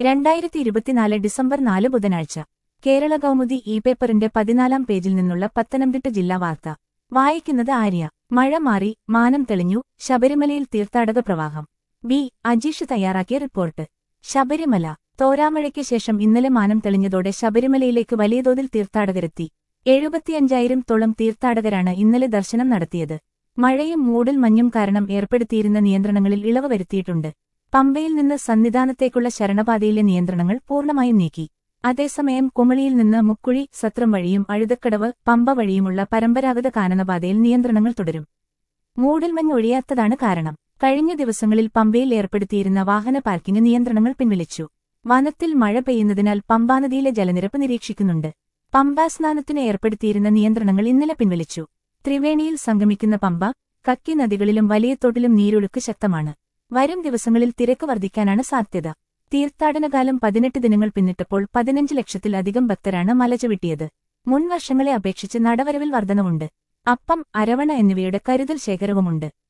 രണ്ടായിരത്തി ഇരുപത്തിനാല് ഡിസംബർ നാല് ബുധനാഴ്ച കേരള കൗമുദി ഇ പേപ്പറിന്റെ പതിനാലാം പേജിൽ നിന്നുള്ള പത്തനംതിട്ട ജില്ലാ വാർത്ത വായിക്കുന്നത് ആര്യ മഴ മാറി മാനം തെളിഞ്ഞു ശബരിമലയിൽ തീർത്ഥാടക പ്രവാഹം വി അജീഷ് തയ്യാറാക്കിയ റിപ്പോർട്ട് ശബരിമല തോരാമഴയ്ക്ക് ശേഷം ഇന്നലെ മാനം തെളിഞ്ഞതോടെ ശബരിമലയിലേക്ക് വലിയ തോതിൽ തീർത്ഥാടകരെത്തി എഴുപത്തിയഞ്ചായിരം തോളം തീർത്ഥാടകരാണ് ഇന്നലെ ദർശനം നടത്തിയത് മഴയും മൂടൽ മഞ്ഞും കാരണം ഏർപ്പെടുത്തിയിരുന്ന നിയന്ത്രണങ്ങളിൽ ഇളവ് വരുത്തിയിട്ടുണ്ട് പമ്പയിൽ നിന്ന് സന്നിധാനത്തേക്കുള്ള ശരണപാതയിലെ നിയന്ത്രണങ്ങൾ പൂർണ്ണമായും നീക്കി അതേസമയം കുമളിയിൽ നിന്ന് മുക്കുഴി സത്രം വഴിയും അഴുതക്കടവ് പമ്പ വഴിയുമുള്ള പരമ്പരാഗത കാനനപാതയിൽ നിയന്ത്രണങ്ങൾ തുടരും മൂടൽമഞ്ഞ് ഒഴിയാത്തതാണ് കാരണം കഴിഞ്ഞ ദിവസങ്ങളിൽ പമ്പയിൽ ഏർപ്പെടുത്തിയിരുന്ന വാഹന പാർക്കിംഗ് നിയന്ത്രണങ്ങൾ പിൻവലിച്ചു വനത്തിൽ മഴ പെയ്യുന്നതിനാൽ പമ്പാനദിയിലെ ജലനിരപ്പ് നിരീക്ഷിക്കുന്നുണ്ട് പമ്പാ സ്നാനത്തിന് ഏർപ്പെടുത്തിയിരുന്ന നിയന്ത്രണങ്ങൾ ഇന്നലെ പിൻവലിച്ചു ത്രിവേണിയിൽ സംഗമിക്കുന്ന പമ്പ കക്കി നദികളിലും വലിയ തോട്ടിലും നീരൊഴുക്ക് ശക്തമാണ് വരും ദിവസങ്ങളിൽ തിരക്ക് വർദ്ധിക്കാനാണ് സാധ്യത തീർത്ഥാടനകാലം പതിനെട്ട് ദിനങ്ങൾ പിന്നിട്ടപ്പോൾ പതിനഞ്ച് ലക്ഷത്തിലധികം ഭക്തരാണ് മല ചവിട്ടിയത് മുൻ വർഷങ്ങളെ അപേക്ഷിച്ച് നടവരവിൽ വർധനവുണ്ട് അപ്പം അരവണ എന്നിവയുടെ കരുതൽ ശേഖരവുമുണ്ട്